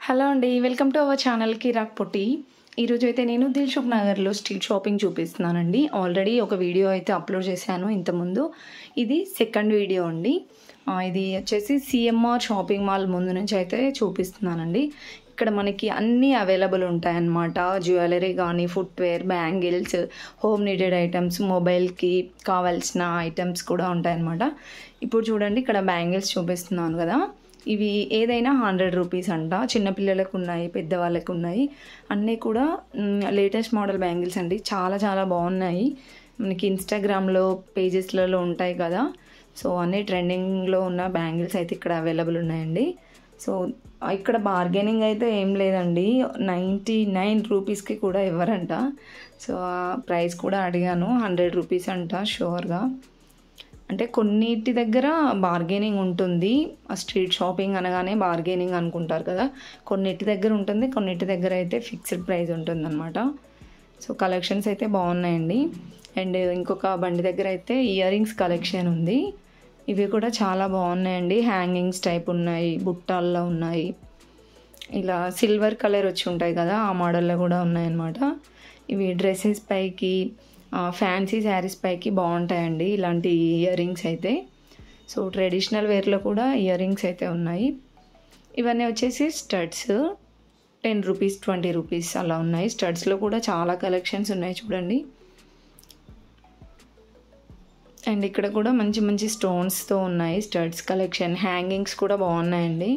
hello అండి welcome to our channel కిరాక్ పొట్టి ఈరోజు అయితే నేను దిల్షుక్ నగర్లో స్ట్రీట్ షాపింగ్ చూపిస్తున్నానండి ఆల్రెడీ ఒక వీడియో అయితే అప్లోడ్ చేశాను ఇంతకుముందు ఇది సెకండ్ వీడియో అండి ఆ, ఇది వచ్చేసి సిఎంఆర్ షాపింగ్ మాల్ ముందు నుంచి అయితే చూపిస్తున్నానండి ఇక్కడ మనకి అన్నీ అవైలబుల్ ఉంటాయన్నమాట జ్యువెలరీ కానీ footwear bangles home needed items మొబైల్కి కావాల్సిన ఐటమ్స్ కూడా ఉంటాయన్నమాట ఇప్పుడు చూడండి ఇక్కడ బ్యాంగిల్స్ చూపిస్తున్నాను కదా ఇవి ఏదైనా హండ్రెడ్ రూపీస్ అంట చిన్నపిల్లలకు ఉన్నాయి పెద్దవాళ్ళకు ఉన్నాయి అన్నీ కూడా లేటెస్ట్ మోడల్ బ్యాంగిల్స్ అండి చాలా చాలా బాగున్నాయి మనకి ఇన్స్టాగ్రామ్లో పేజెస్లలో ఉంటాయి కదా సో అన్నీ ట్రెండింగ్లో ఉన్న బ్యాంగిల్స్ అయితే ఇక్కడ అవైలబుల్ ఉన్నాయండి సో ఇక్కడ బార్గెనింగ్ అయితే ఏం లేదండి నైంటీ నైన్ రూపీస్కి కూడా ఇవ్వరంట సో ఆ ప్రైస్ కూడా అడిగాను హండ్రెడ్ రూపీస్ అంట షూర్గా అంటే కొన్నిటి దగ్గర బార్గెనింగ్ ఉంటుంది ఆ స్ట్రీట్ షాపింగ్ అనగానే బార్గెనింగ్ అనుకుంటారు కదా కొన్నిటి దగ్గర ఉంటుంది కొన్నిటి దగ్గర అయితే ఫిక్స్డ్ ప్రైస్ ఉంటుందన్నమాట సో కలెక్షన్స్ అయితే బాగున్నాయండి అండ్ ఇంకొక బండి దగ్గర అయితే ఇయర్ రింగ్స్ కలెక్షన్ ఉంది ఇవి కూడా చాలా బాగున్నాయండి హ్యాంగింగ్స్ టైప్ ఉన్నాయి బుట్టాల్లో ఉన్నాయి ఇలా సిల్వర్ కలర్ వచ్చి ఉంటాయి కదా ఆ మోడల్లో కూడా ఉన్నాయన్నమాట ఇవి డ్రెస్సెస్ పైకి ఫ్యాన్సీ శారీస్ పైకి బాగుంటాయండి ఇలాంటి ఇయర్ రింగ్స్ అయితే సో ట్రెడిషనల్ వేర్లో కూడా ఇయర్ రింగ్స్ అయితే ఉన్నాయి ఇవన్నీ వచ్చేసి studs ten rupees twenty rupees అలా ఉన్నాయి స్టడ్స్లో కూడా చాలా కలెక్షన్స్ ఉన్నాయి చూడండి అండ్ ఇక్కడ కూడా మంచి మంచి స్టోన్స్తో ఉన్నాయి స్టడ్స్ కలెక్షన్ హ్యాంగింగ్స్ కూడా బాగున్నాయండి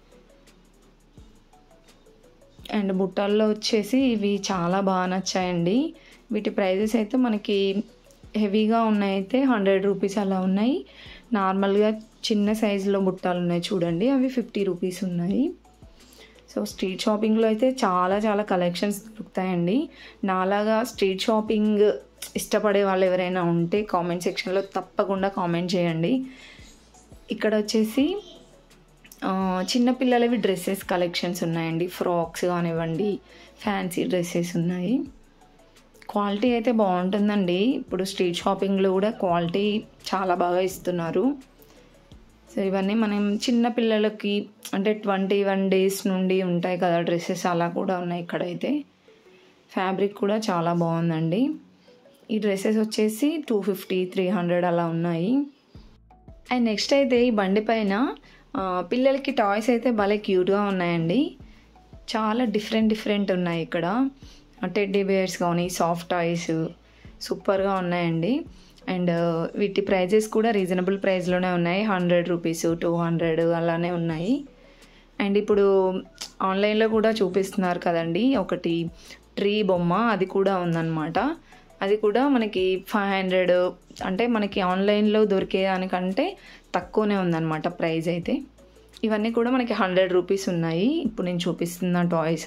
అండ్ బుట్టాల్లో వచ్చేసి ఇవి చాలా బాగా నచ్చాయండి వీటి ప్రైజెస్ అయితే మనకి హెవీగా ఉన్నాయి అయితే హండ్రెడ్ రూపీస్ అలా ఉన్నాయి నార్మల్గా చిన్న సైజులో బుట్టాలు ఉన్నాయి చూడండి అవి ఫిఫ్టీ రూపీస్ ఉన్నాయి సో స్ట్రీట్ షాపింగ్లో అయితే చాలా చాలా కలెక్షన్స్ దొరుకుతాయండి నాలాగా స్ట్రీట్ షాపింగ్ ఇష్టపడే వాళ్ళు ఎవరైనా ఉంటే కామెంట్ సెక్షన్లో తప్పకుండా కామెంట్ చేయండి ఇక్కడ వచ్చేసి చిన్నపిల్లలవి డ్రెస్సెస్ కలెక్షన్స్ ఉన్నాయండి ఫ్రాక్స్ కానివ్వండి ఫ్యాన్సీ డ్రెస్సెస్ ఉన్నాయి క్వాలిటీ అయితే బాగుంటుందండి ఇప్పుడు స్ట్రీట్ షాపింగ్లో కూడా క్వాలిటీ చాలా బాగా ఇస్తున్నారు సో ఇవన్నీ మనం చిన్న పిల్లలకి అంటే ట్వంటీ వన్ డేస్ నుండి ఉంటాయి కదా డ్రెస్సెస్ అలా కూడా ఉన్నాయి ఇక్కడైతే ఫ్యాబ్రిక్ కూడా చాలా బాగుందండి ఈ డ్రెస్సెస్ వచ్చేసి టూ ఫిఫ్టీ త్రీ హండ్రెడ్ అలా ఉన్నాయి అండ్ నెక్స్ట్ అయితే ఈ బండి పైన పిల్లలకి టాయ్స్ అయితే భలే క్యూట్గా ఉన్నాయండి చాలా డిఫరెంట్ డిఫరెంట్ ఉన్నాయి ఇక్కడ టెడ్డీ బేర్స్ కానీ సాఫ్ట్ టాయ్స్ సూపర్గా ఉన్నాయండి అండ్ వీటి ప్రైజెస్ కూడా రీజనబుల్ ప్రైస్లోనే ఉన్నాయి హండ్రెడ్ రూపీస్ టూ హండ్రెడ్ అలానే ఉన్నాయి అండ్ ఇప్పుడు ఆన్లైన్లో కూడా చూపిస్తున్నారు కదండి ఒకటి ట్రీ బొమ్మ అది కూడా ఉందన్నమాట అది కూడా మనకి ఫైవ్ హండ్రెడ్ అంటే మనకి ఆన్లైన్లో దొరికేదానికంటే తక్కువనే ఉందన్నమాట ప్రైస్ అయితే ఇవన్నీ కూడా మనకి హండ్రెడ్ రూపీస్ ఉన్నాయి ఇప్పుడు నేను చూపిస్తున్న టాయ్స్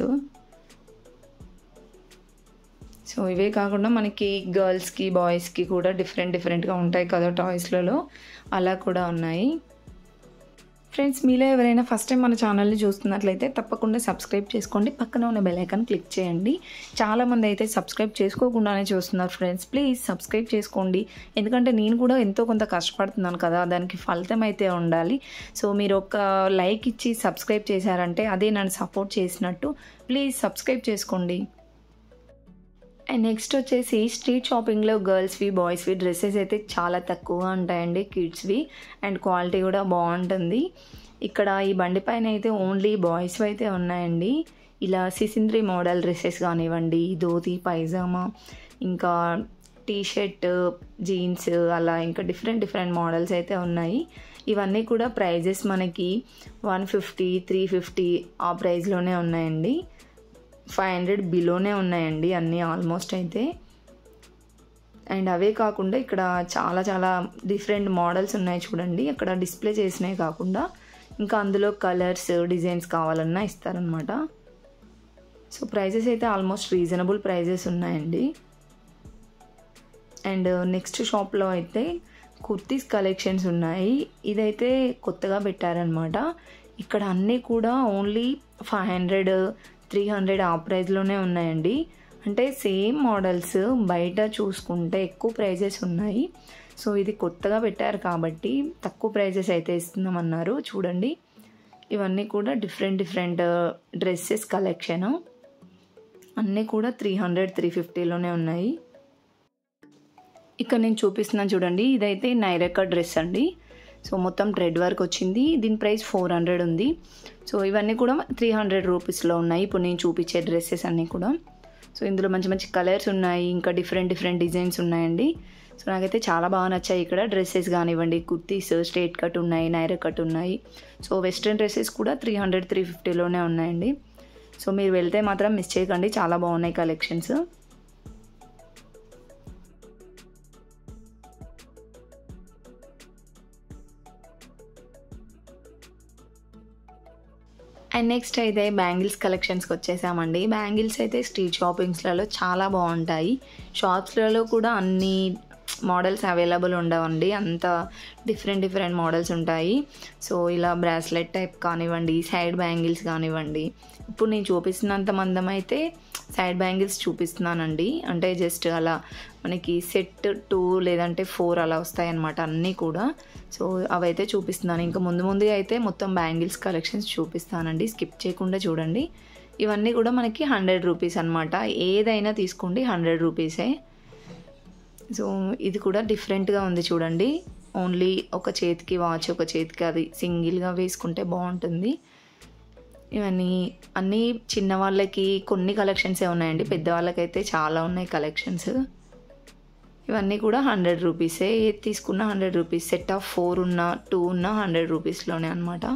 సో ఇవే కాకుండా మనకి గర్ల్స్కి బాయ్స్కి కూడా డిఫరెంట్ డిఫరెంట్గా ఉంటాయి కదా టాయ్స్లలో అలా కూడా ఉన్నాయి ఫ్రెండ్స్ మీలో ఎవరైనా ఫస్ట్ టైం మన ఛానల్ని చూస్తున్నట్లయితే తప్పకుండా సబ్స్క్రైబ్ చేసుకోండి పక్కన ఉన్న బెల్ ఐకాన్ క్లిక్ చేయండి చాలామంది అయితే సబ్స్క్రైబ్ చేసుకోకుండానే చూస్తున్నారు ఫ్రెండ్స్ ప్లీజ్ సబ్స్క్రైబ్ చేసుకోండి ఎందుకంటే నేను కూడా ఎంతో కొంత కష్టపడుతున్నాను కదా దానికి ఫలితం అయితే ఉండాలి సో మీరు ఒక లైక్ ఇచ్చి సబ్స్క్రైబ్ చేశారంటే అదే నన్ను సపోర్ట్ చేసినట్టు ప్లీజ్ సబ్స్క్రైబ్ చేసుకోండి అండ్ నెక్స్ట్ వచ్చేసి స్ట్రీట్ షాపింగ్లో గర్ల్స్వి బాయ్స్వి డ్రెస్సెస్ అయితే చాలా తక్కువగా ఉంటాయండి కిడ్స్వి అండ్ క్వాలిటీ కూడా బాగుంటుంది ఇక్కడ ఈ బండి పైన అయితే ఓన్లీ బాయ్స్వి అయితే ఉన్నాయండి ఇలా సిసింద్రి మోడల్ డ్రెస్సెస్ కానివ్వండి ధోతి పైజామా ఇంకా టీ షర్ట్ జీన్స్ అలా ఇంకా డిఫరెంట్ డిఫరెంట్ మోడల్స్ అయితే ఉన్నాయి ఇవన్నీ కూడా ప్రైజెస్ మనకి వన్ ఫిఫ్టీ త్రీ ఫిఫ్టీ ఆ ప్రైస్లోనే ఉన్నాయండి ఫైవ్ హండ్రెడ్ బిలోనే ఉన్నాయండి అన్నీ ఆల్మోస్ట్ అయితే అండ్ అవే కాకుండా ఇక్కడ చాలా చాలా డిఫరెంట్ మోడల్స్ ఉన్నాయి చూడండి అక్కడ డిస్ప్లే చేసినవి కాకుండా ఇంకా అందులో కలర్స్ డిజైన్స్ కావాలన్నా ఇస్తారనమాట సో ప్రైజెస్ అయితే ఆల్మోస్ట్ రీజనబుల్ ప్రైజెస్ ఉన్నాయండి అండ్ నెక్స్ట్ షాప్లో అయితే కుర్తీస్ కలెక్షన్స్ ఉన్నాయి ఇదైతే కొత్తగా పెట్టారనమాట ఇక్కడ అన్నీ కూడా only five hundred three hundred ఆ ప్రైస్లోనే ఉన్నాయండి అంటే సేమ్ మోడల్స్ బయట చూసుకుంటే ఎక్కువ ప్రైజెస్ ఉన్నాయి సో ఇది కొత్తగా పెట్టారు కాబట్టి తక్కువ ప్రైజెస్ అయితే ఇస్తున్నామన్నారు చూడండి ఇవన్నీ కూడా డిఫరెంట్ డిఫరెంట్ డ్రెస్సెస్ కలెక్షన్ అన్నీ కూడా త్రీ హండ్రెడ్ త్రీ ఫిఫ్టీలోనే ఉన్నాయి ఇక్కడ నేను చూపిస్తున్నాను చూడండి ఇదైతే నైరక్క డ్రెస్ అండి సో మొత్తం థ్రెడ్ వర్క్ వచ్చింది దీని ప్రైస్ ఫోర్ హండ్రెడ్ ఉంది సో ఇవన్నీ కూడా త్రీ హండ్రెడ్ రూపీస్లో ఉన్నాయి ఇప్పుడు నేను చూపించే డ్రెస్సెస్ అన్నీ కూడా సో ఇందులో మంచి మంచి కలర్స్ ఉన్నాయి ఇంకా డిఫరెంట్ డిఫరెంట్ డిజైన్స్ ఉన్నాయండి సో నాకైతే చాలా బాగా నచ్చాయి ఇక్కడ డ్రెస్సెస్ కానివ్వండి కుర్తీస్ స్ట్రేట్ కట్ ఉన్నాయి నైరా కట్ ఉన్నాయి సో వెస్ట్రన్ డ్రెస్సెస్ కూడా త్రీ హండ్రెడ్ త్రీ ఫిఫ్టీలోనే ఉన్నాయండి సో మీరు వెళ్తే మాత్రం మిస్ చేయకండి చాలా బాగున్నాయి కలెక్షన్స్ అండ్ నెక్స్ట్ అయితే బ్యాంగిల్స్ కలెక్షన్స్కి వచ్చేసామండి బ్యాంగిల్స్ అయితే స్ట్రీట్ షాపింగ్స్లలో చాలా బాగుంటాయి షాప్స్లలో కూడా అన్ని మోడల్స్ అవైలబుల్ ఉండవండి అంత డిఫరెంట్ డిఫరెంట్ మోడల్స్ ఉంటాయి సో ఇలా బ్రాస్లెట్ టైప్ కానివ్వండి సైడ్ బ్యాంగిల్స్ కానివ్వండి ఇప్పుడు నేను చూపిస్తున్నంత మందం అయితే సైడ్ బ్యాంగిల్స్ చూపిస్తున్నానండి అంటే జస్ట్ అలా మనకి సెట్ టూ లేదంటే ఫోర్ అలా వస్తాయి అన్నమాట అన్నీ కూడా సో అవైతే చూపిస్తున్నాను ఇంకా ముందు ముందుగా అయితే మొత్తం బ్యాంగిల్స్ కలెక్షన్స్ చూపిస్తానండి స్కిప్ చేయకుండా చూడండి ఇవన్నీ కూడా మనకి హండ్రెడ్ రూపీస్ అనమాట ఏదైనా తీసుకోండి హండ్రెడ్ రూపీసే సో ఇది కూడా డిఫరెంట్గా ఉంది చూడండి ఓన్లీ ఒక చేతికి వాచ్ ఒక చేతికి అది సింగిల్గా వేసుకుంటే బాగుంటుంది ఇవన్నీ అన్నీ చిన్న వాళ్ళకి కొన్ని కలెక్షన్సే ఉన్నాయండి పెద్దవాళ్ళకైతే చాలా ఉన్నాయి కలెక్షన్స్ ఇవన్నీ కూడా హండ్రెడ్ రూపీసే ఏది తీసుకున్నా hundred rupees set of four ఉన్న టూ ఉన్న హండ్రెడ్ రూపీస్లోనే అనమాట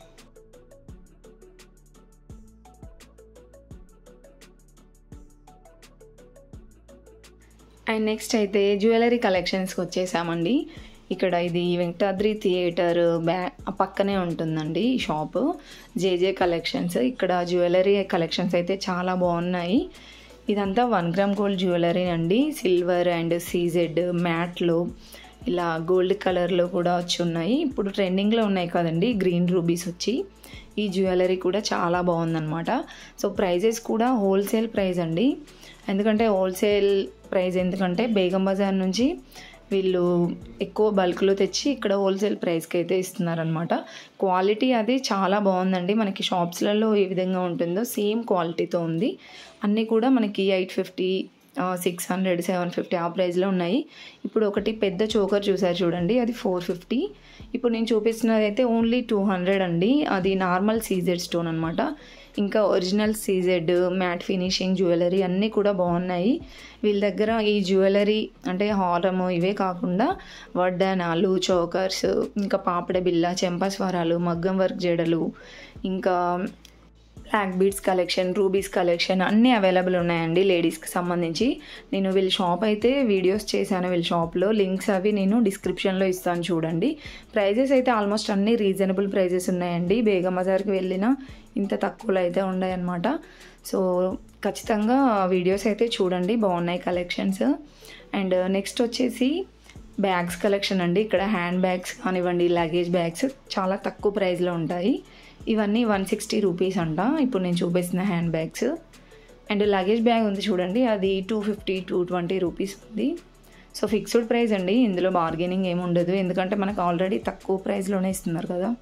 అండ్ నెక్స్ట్ అయితే జ్యువెలరీ కలెక్షన్స్కి వచ్చేసామండి ఇక్కడ ఇది వెంకటాద్రి థియేటర్ బ్యా పక్కనే ఉంటుందండి ఈ షాప్ జేజే కలెక్షన్స్ ఇక్కడ జ్యువెలరీ కలెక్షన్స్ అయితే చాలా బాగున్నాయి ఇదంతా వన్ గ్రామ్ గోల్డ్ జ్యువెలరీ అండి సిల్వర్ అండ్ సీజెడ్ మ్యాట్లో ఇలా గోల్డ్ కలర్లో కూడా వచ్చి ఉన్నాయి ఇప్పుడు ట్రెండింగ్లో ఉన్నాయి కదండి గ్రీన్ రూబీస్ వచ్చి ఈ జ్యువెలరీ కూడా చాలా బాగుందన్నమాట సో ప్రైజెస్ కూడా హోల్సేల్ ప్రైస్ అండి ఎందుకంటే హోల్సేల్ ప్రైస్ ఎందుకంటే బేగం బజార్ నుంచి వీళ్ళు ఎక్కువ బల్క్లో తెచ్చి ఇక్కడ హోల్సేల్ ప్రైస్కి అయితే ఇస్తున్నారనమాట క్వాలిటీ అది చాలా బాగుందండి మనకి షాప్స్లలో ఏ విధంగా ఉంటుందో సేమ్ క్వాలిటీతో ఉంది అన్నీ కూడా మనకి eight fifty six hundred seven fifty ఆ ప్రైస్లో ఉన్నాయి ఇప్పుడు ఒకటి పెద్ద చోకర్ చూసారు చూడండి అది ఫోర్ ఫిఫ్టీ ఇప్పుడు నేను చూపిస్తున్నది అయితే ఓన్లీ టూ హండ్రెడ్ అండి అది నార్మల్ సీజెడ్ స్టోన్ అనమాట ఇంకా original CZ matte finishing jewellery అన్నీ కూడా బాగున్నాయి వీళ్ళ దగ్గర ఈ జ్యువెలరీ అంటే హారము ఇవే కాకుండా వడ్డానాలు చోకర్స్ ఇంకా పాపడ బిల్ల చెంపస్వరాలు మగ్గం వర్క్ జడలు ఇంకా black beads collection rubies collection అన్నీ అవైలబుల్ ఉన్నాయండి లేడీస్కి సంబంధించి నేను వీళ్ళ షాప్ అయితే వీడియోస్ చేశాను వీళ్ళ షాప్లో లింక్స్ అవి నేను డిస్క్రిప్షన్లో ఇస్తాను చూడండి ప్రైజెస్ అయితే ఆల్మోస్ట్ అన్నీ రీజనబుల్ ప్రైజెస్ ఉన్నాయండి బేగం బజార్కి వెళ్ళిన ఇంత తక్కువలో అయితే ఉన్నాయన్నమాట సో ఖచ్చితంగా వీడియోస్ అయితే చూడండి బాగున్నాయి కలెక్షన్స్ అండ్ నెక్స్ట్ వచ్చేసి బ్యాగ్స్ కలెక్షన్ అండి ఇక్కడ హ్యాండ్ బ్యాగ్స్ కానివ్వండి లగేజ్ బ్యాగ్స్ చాలా తక్కువ ప్రైస్లో ఉంటాయి ఇవన్నీ వన్ సిక్స్టీ రూపీస్ అంట ఇప్పుడు నేను చూపిస్తున్న hand bags and luggage bag ఉంది చూడండి అది two fifty two twenty rupees ఉంది సో ఫిక్స్డ్ ప్రైస్ అండి ఇందులో బార్గెనింగ్ ఏమి ఉండదు ఎందుకంటే మనకు ఆల్రెడీ తక్కువ ప్రైస్లోనే ఇస్తున్నారు కదా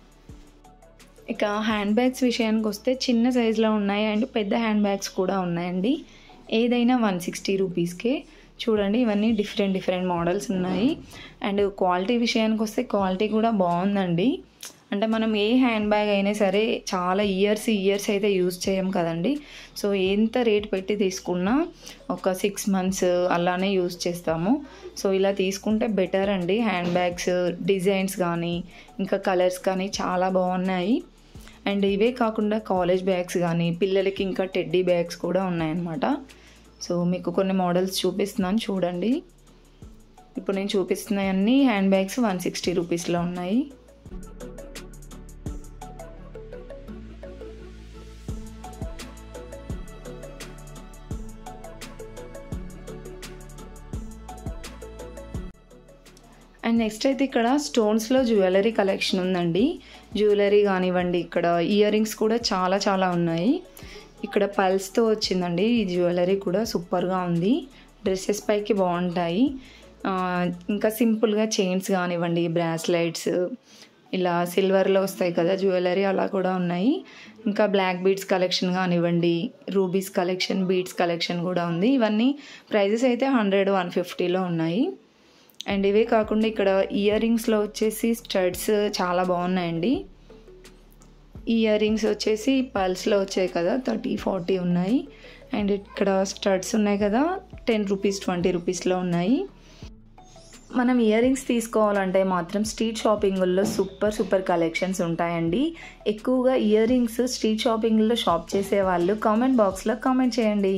ఇక హ్యాండ్ బ్యాగ్స్ విషయానికి వస్తే చిన్న సైజులో ఉన్నాయి అండ్ పెద్ద హ్యాండ్ బ్యాగ్స్ కూడా ఉన్నాయండి ఏదైనా వన్ సిక్స్టీ రూపీస్కే చూడండి ఇవన్నీ డిఫరెంట్ డిఫరెంట్ మోడల్స్ ఉన్నాయి అండ్ క్వాలిటీ విషయానికి వస్తే క్వాలిటీ కూడా బాగుందండి అంటే మనం ఏ హ్యాండ్ బ్యాగ్ అయినా సరే చాలా ఇయర్స్ ఇయర్స్ అయితే యూజ్ చేయం కదండి సో ఎంత రేట్ పెట్టి తీసుకున్నా ఒక సిక్స్ మంత్స్ అలానే యూజ్ చేస్తాము సో ఇలా తీసుకుంటే బెటర్ అండి హ్యాండ్ బ్యాగ్స్ డిజైన్స్ కానీ ఇంకా కలర్స్ కానీ చాలా బాగున్నాయి అండ్ ఇవే కాకుండా కాలేజ్ బ్యాగ్స్ కానీ పిల్లలకి ఇంకా టెడ్డీ బ్యాగ్స్ కూడా ఉన్నాయన్నమాట సో మీకు కొన్ని మోడల్స్ చూపిస్తున్నాను చూడండి ఇప్పుడు నేను చూపిస్తున్నాయన్నీ హ్యాండ్ బ్యాగ్స్ వన్ సిక్స్టీ రూపీస్లో ఉన్నాయి అండ్ నెక్స్ట్ అయితే ఇక్కడ స్టోన్స్లో జ్యువెలరీ కలెక్షన్ ఉందండి జ్యువెలరీ కానివ్వండి ఇక్కడ ఇయర్ రింగ్స్ కూడా చాలా చాలా ఉన్నాయి ఇక్కడ పల్స్తో వచ్చిందండి ఈ జ్యువెలరీ కూడా సూపర్గా ఉంది డ్రెస్సెస్ పైకి బాగుంటాయి ఇంకా సింపుల్గా చైన్స్ కానివ్వండి బ్రాస్లైట్స్ ఇలా సిల్వర్లో వస్తాయి కదా జ్యువెలరీ అలా కూడా ఉన్నాయి ఇంకా బ్లాక్ బీడ్స్ కలెక్షన్ కానివ్వండి రూబీస్ కలెక్షన్ బీడ్స్ కలెక్షన్ కూడా ఉంది ఇవన్నీ ప్రైజెస్ అయితే హండ్రెడ్ వన్ ఫిఫ్టీలో ఉన్నాయి అండ్ ఇవే కాకుండా ఇక్కడ ఇయర్ రింగ్స్లో వచ్చేసి స్టడ్స్ చాలా బాగున్నాయండి ఇయర్ రింగ్స్ వచ్చేసి పల్స్లో వచ్చాయి కదా థర్టీ ఫార్టీ ఉన్నాయి అండ్ ఇక్కడ స్టడ్స్ ఉన్నాయి కదా టెన్ రూపీస్ ట్వంటీ రూపీస్లో ఉన్నాయి మనం ఇయర్ రింగ్స్ తీసుకోవాలంటే మాత్రం స్ట్రీట్ షాపింగుల్లో సూపర్ సూపర్ కలెక్షన్స్ ఉంటాయండి ఎక్కువగా ఇయర్ రింగ్స్ స్ట్రీట్ షాపింగ్లో షాప్ చేసే వాళ్ళు కామెంట్ బాక్స్లో కామెంట్ చేయండి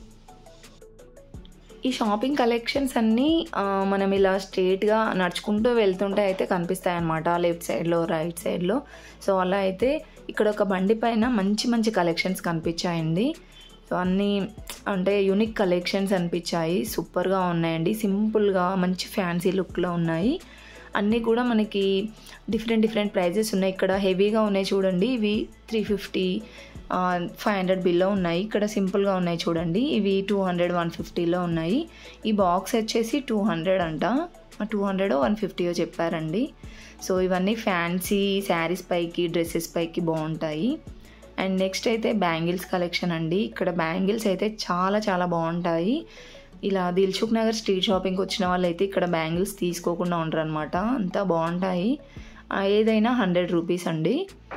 ఈ షాపింగ్ కలెక్షన్స్ అన్నీ ఆ, మనం ఇలా స్ట్రేట్గా నడుచుకుంటూ వెళ్తుంటే అయితే కనిపిస్తాయి అన్నమాట లెఫ్ట్ సైడ్లో రైట్ సైడ్లో సో అలా అయితే ఇక్కడ ఒక బండి పైన మంచి మంచి కలెక్షన్స్ కనిపించాయండి సో అన్నీ అంటే యూనిక్ కలెక్షన్స్ అనిపించాయి సూపర్గా ఉన్నాయండి సింపుల్గా మంచి ఫ్యాన్సీ లుక్లో ఉన్నాయి అన్నీ కూడా మనకి డిఫరెంట్ డిఫరెంట్ ప్రైజెస్ ఉన్నాయి ఇక్కడ హెవీగా ఉన్నాయి చూడండి ఇవి త్రీ ఫిఫ్టీ ఫైవ్ హండ్రెడ్ బిల్లో ఉన్నాయి ఇక్కడ సింపుల్గా ఉన్నాయి చూడండి ఇవి టూ హండ్రెడ్ వన్ ఫిఫ్టీలో ఉన్నాయి ఈ బాక్స్ వచ్చేసి టూ హండ్రెడ్ అంట టూ హండ్రెడ్ వన్ ఫిఫ్టీయో చెప్పారండి సో ఇవన్నీ ఫ్యాన్సీ శారీస్ పైకి డ్రెస్సెస్ పైకి బాగుంటాయి అండ్ నెక్స్ట్ అయితే బ్యాంగిల్స్ కలెక్షన్ అండి ఇక్కడ బ్యాంగిల్స్ అయితే చాలా చాలా బాగుంటాయి ఇలా దిల్సుఖ్ నగర్ స్ట్రీట్ షాపింగ్కి వచ్చిన వాళ్ళు అయితే ఇక్కడ బ్యాంగిల్స్ తీసుకోకుండా ఉండరు అనమాట అంతా బాగుంటాయి ఆ, ఏదైనా హండ్రెడ్ రూపీస్ అండి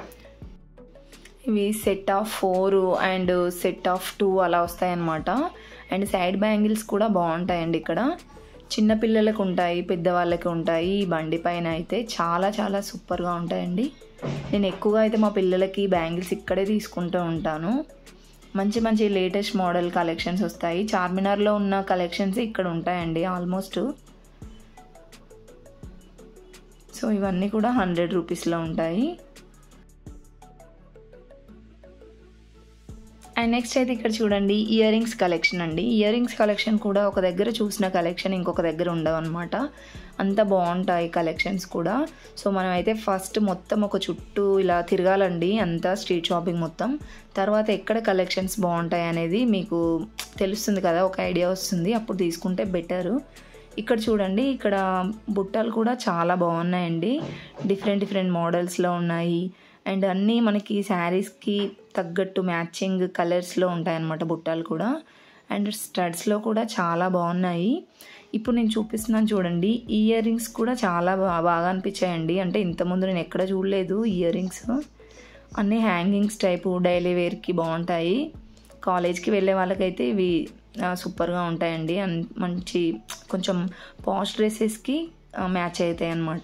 ఇవి set of four and set of two అలా వస్తాయన్నమాట అండ్ సైడ్ బ్యాంగిల్స్ కూడా బాగుంటాయండి ఇక్కడ చిన్న పిల్లలకు ఉంటాయి పెద్దవాళ్ళకి ఉంటాయి ఈ బండి పైన అయితే చాలా చాలా సూపర్గా ఉంటాయండి నేను ఎక్కువగా అయితే మా పిల్లలకి బ్యాంగిల్స్ ఇక్కడే తీసుకుంటూ ఉంటాను మంచి మంచి లేటెస్ట్ మోడల్ కలెక్షన్స్ వస్తాయి చార్మినార్లో ఉన్న కలెక్షన్స్ ఇక్కడ ఉంటాయండి ఆల్మోస్ట్ సో ఇవన్నీ కూడా హండ్రెడ్ రూపీస్లో ఉంటాయి అండ్ నెక్స్ట్ అయితే ఇక్కడ చూడండి ఇయర్ రింగ్స్ కలెక్షన్ అండి ఇయర్ రింగ్స్ కలెక్షన్ కూడా ఒక దగ్గర చూసిన కలెక్షన్ ఇంకొక దగ్గర ఉండవు అనమాట అంత బాగుంటాయి కలెక్షన్స్ కూడా సో మనం అయితే ఫస్ట్ మొత్తం ఒక చుట్టూ ఇలా తిరగాలండి అంతా స్ట్రీట్ షాపింగ్ మొత్తం తర్వాత ఎక్కడ కలెక్షన్స్ బాగుంటాయి అనేది మీకు తెలుస్తుంది కదా ఒక ఐడియా వస్తుంది అప్పుడు తీసుకుంటే బెటరు ఇక్కడ చూడండి ఇక్కడ బుట్టలు కూడా చాలా బాగున్నాయండి డిఫరెంట్ డిఫరెంట్ మోడల్స్లో ఉన్నాయి అండ్ అన్నీ మనకి శారీస్కి తగ్గట్టు మ్యాచింగ్ కలర్స్లో ఉంటాయన్నమాట బుట్టలు కూడా అండ్ స్టడ్స్లో కూడా చాలా బాగున్నాయి ఇప్పుడు నేను చూపిస్తున్నాను చూడండి ఇయర్ రింగ్స్ కూడా చాలా బా- బాగా అనిపించాయండి అంటే ఇంతకుముందు నేను ఎక్కడ చూడలేదు ఇయర్ రింగ్స్ అన్నీ హ్యాంగింగ్స్ టైపు డైలీ వేర్కి బాగుంటాయి కాలేజ్కి వెళ్ళే వాళ్ళకైతే ఇవి ఆ, సూపర్గా ఉంటాయండి అన్- మంచి కొంచెం పాష్ డ్రెస్సెస్కి మ్యాచ్ అవుతాయి అన్నమాట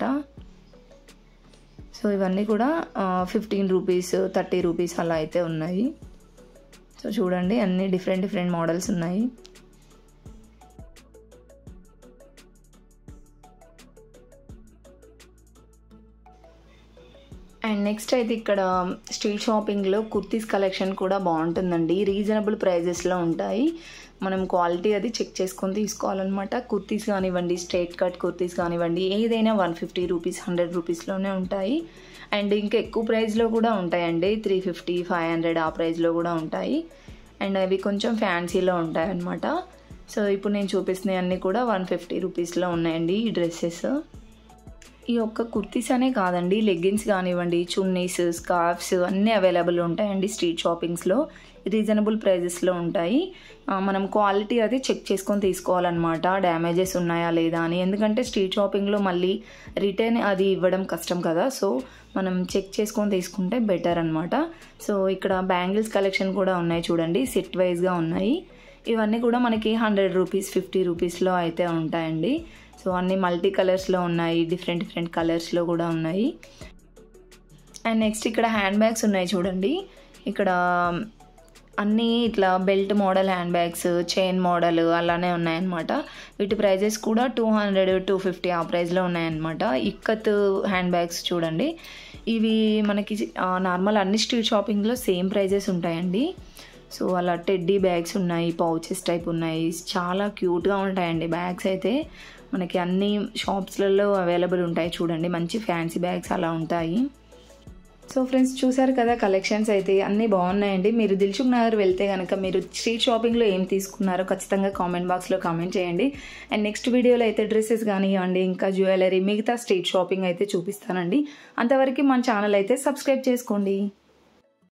సో ఇవన్నీ కూడా ఫిఫ్టీన్ రూపీస్ థర్టీ రూపీస్ అలా అయితే ఉన్నాయి సో చూడండి అన్ని డిఫరెంట్ డిఫరెంట్ మోడల్స్ ఉన్నాయి అండ్ నెక్స్ట్ అయితే ఇక్కడ స్ట్రీట్ షాపింగ్లో కుర్తీస్ కలెక్షన్ కూడా బాగుంటుందండి రీజనబుల్ ప్రైజెస్లో ఉంటాయి మనం క్వాలిటీ అది చెక్ చేసుకొని తీసుకోవాలన్నమాట కుర్తీస్ కానివ్వండి స్ట్రైట్ కట్ కుర్తీస్ కానివ్వండి ఏదైనా వన్ ఫిఫ్టీ రూపీస్ హండ్రెడ్ రూపీస్లోనే ఉంటాయి అండ్ ఇంకా ఎక్కువ ప్రైస్లో కూడా ఉంటాయండి త్రీ ఫిఫ్టీ ఫైవ్ హండ్రెడ్ ఆ ప్రైస్లో కూడా ఉంటాయి అండ్ అవి కొంచెం ఫ్యాన్సీలో ఉంటాయి అన్నమాట సో ఇప్పుడు నేను చూపిస్తున్నవి అన్నీ కూడా వన్ ఫిఫ్టీ రూపీస్లో ఉన్నాయండి ఈ డ్రెస్సెస్ ఈ ఒక్క కుర్తీస్ అనే కాదండి లెగ్గిన్స్ కానివ్వండి చున్నీస్ స్కార్ఫ్స్ అన్నీ అవైలబుల్ ఉంటాయండి స్ట్రీట్ షాపింగ్స్లో రీజనబుల్ ప్రైజెస్లో ఉంటాయి ఆ, మనం క్వాలిటీ అది చెక్ చేసుకొని తీసుకోవాలన్నమాట డ్యామేజెస్ ఉన్నాయా లేదా అని ఎందుకంటే స్ట్రీట్ షాపింగ్లో మళ్ళీ రిటర్న్ అది ఇవ్వడం కష్టం కదా సో మనం చెక్ చేసుకొని తీసుకుంటే బెటర్ అనమాట సో ఇక్కడ బ్యాంగిల్స్ కలెక్షన్ కూడా ఉన్నాయి చూడండి సెట్ వైజ్గా ఉన్నాయి ఇవన్నీ కూడా మనకి హండ్రెడ్ రూపీస్ ఫిఫ్టీ రూపీస్లో అయితే ఉంటాయండి సో అన్ని మల్టీ కలర్స్లో ఉన్నాయి డిఫరెంట్ డిఫరెంట్ కలర్స్లో కూడా ఉన్నాయి అండ్ నెక్స్ట్ ఇక్కడ హ్యాండ్ బ్యాగ్స్ ఉన్నాయి చూడండి ఇక్కడ అన్నీ ఇట్లా belt model hand bags chain model అలానే ఉన్నాయన్నమాట వీటి ప్రైజెస్ కూడా టూ హండ్రెడ్ టూ ఫిఫ్టీ ఆ ప్రైస్లో ఉన్నాయన్నమాట ఇక్కత్ హ్యాండ్ బ్యాగ్స్ చూడండి ఇవి మనకి నార్మల్ అన్ని స్ట్రీట్ షాపింగ్లో సేమ్ ప్రైజెస్ ఉంటాయండి సో అలా టెడ్డీ బ్యాగ్స్ ఉన్నాయి పౌచెస్ టైప్ ఉన్నాయి చాలా క్యూట్గా ఉంటాయండి బ్యాగ్స్ అయితే మనకి అన్ని షాప్స్లలో అవైలబుల్ ఉంటాయి చూడండి మంచి ఫ్యాన్సీ బ్యాగ్స్ అలా ఉంటాయి సో ఫ్రెండ్స్ చూసారు కదా కలెక్షన్స్ అయితే అన్నీ బాగున్నాయండి మీరు దిల్సుఖ్ నగర్ వెళ్తే కనుక మీరు స్ట్రీట్ షాపింగ్లో ఏం తీసుకున్నారో ఖచ్చితంగా కామెంట్ బాక్స్లో కామెంట్ చేయండి అండ్ నెక్స్ట్ వీడియోలో అయితే డ్రెస్సెస్ కానివ్వండి ఇంకా జ్యువెలరీ మిగతా స్ట్రీట్ షాపింగ్ అయితే చూపిస్తానండి అంతవరకు మన ఛానల్ అయితే సబ్స్క్రైబ్ చేసుకోండి